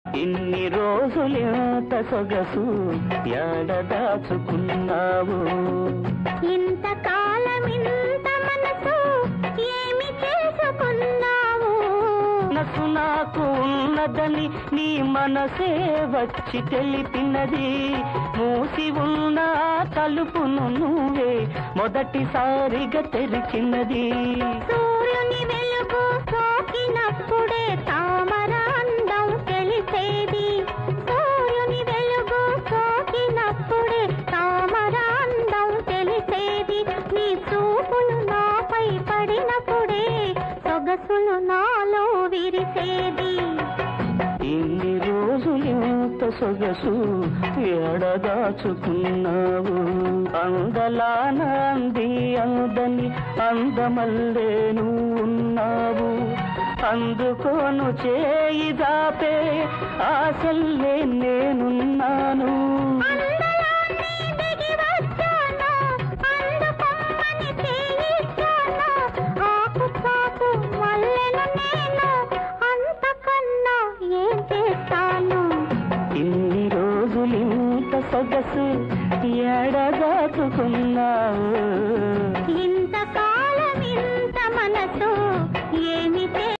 ఇన్ని రోజులెంత సొగసు ఎడ దాచుకున్నావు ఇంతకాలం ఇంత మనసు ఏమి చేసుకున్నావు మనసు నాకు ఉన్నదని నీ మనసే వచ్చి తెలిపినది మూసి ఉన్న తలుపును నువ్వే మొదటిసారిగా తెరిచినది సూర్యుని వెలుగు సోకినప్పుడే తామర అందం తెలిసేది సూర్యుని వెలుగు సోకినప్పుడే తామర అందం తెలిసేది నీ చూపులు నాపై పడినప్పుడే సొగసులు నాలో విరిసేది ఇన్ని రోజులెంత సొగసు ఎడదాచుకున్నావు అందలాన అంది అందని అందమల్లే నువ్వు ఉన్నావు అందుకోను చేయి దాపే ఆశల్లే నేనున్నాను అందలాన్ని దిగి వచ్చాను అందుకొమ్మని చేయిచ్చాను ఆకు చాకు మల్లెను నేను అంతకన్నా ఏం చేస్తాను ఇన్ని రోజులింత సొగసు ఎడదాచుకున్నావు